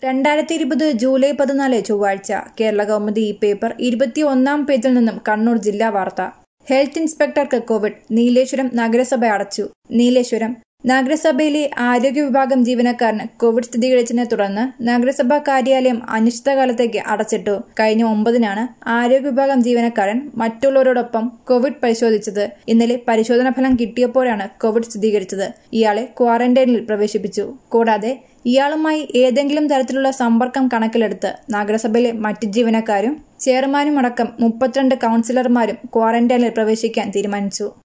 രണ്ടായിരത്തി ഇരുപത് ജൂലൈ പതിനാല് ചൊവ്വാഴ്ച കേരള കൗമുദി ഈ പേപ്പർ ഇരുപത്തിയൊന്നാം പേജിൽ നിന്നും കണ്ണൂർ ജില്ലാ വാർത്ത ഹെൽത്ത് ഇൻസ്പെക്ടർക്ക് കോവിഡ് നീലേശ്വരം നഗരസഭ അടച്ചു നീലേശ്വരം നഗരസഭയിലെ ആരോഗ്യ വിഭാഗം ജീവനക്കാരന് കോവിഡ് സ്ഥിരീകരിച്ചതിനെ തുടർന്ന് നഗരസഭാ കാര്യാലയം അനിശ്ചിതകാലത്തേക്ക് അടച്ചിട്ടു കഴിഞ്ഞ ഒമ്പതിനാണ് ആരോഗ്യ വിഭാഗം ജീവനക്കാരൻ മറ്റുള്ളവരോടൊപ്പം കോവിഡ് പരിശോധിച്ചത് ഇന്നലെ പരിശോധനാ ഫലം കിട്ടിയപ്പോഴാണ് കോവിഡ് സ്ഥിരീകരിച്ചത് ഇയാളെ ക്വാറന്റൈനിൽ പ്രവേശിപ്പിച്ചു കൂടാതെ ഇയാളുമായി ഏതെങ്കിലും തരത്തിലുള്ള സമ്പർക്കം കണക്കിലെടുത്ത് നഗരസഭയിലെ മറ്റ് ജീവനക്കാരും ചെയർമാനും അടക്കം മുപ്പത്തിരണ്ട് കൌൺസിലർമാരും ക്വാറന്റൈനിൽ പ്രവേശിക്കാൻ തീരുമാനിച്ചു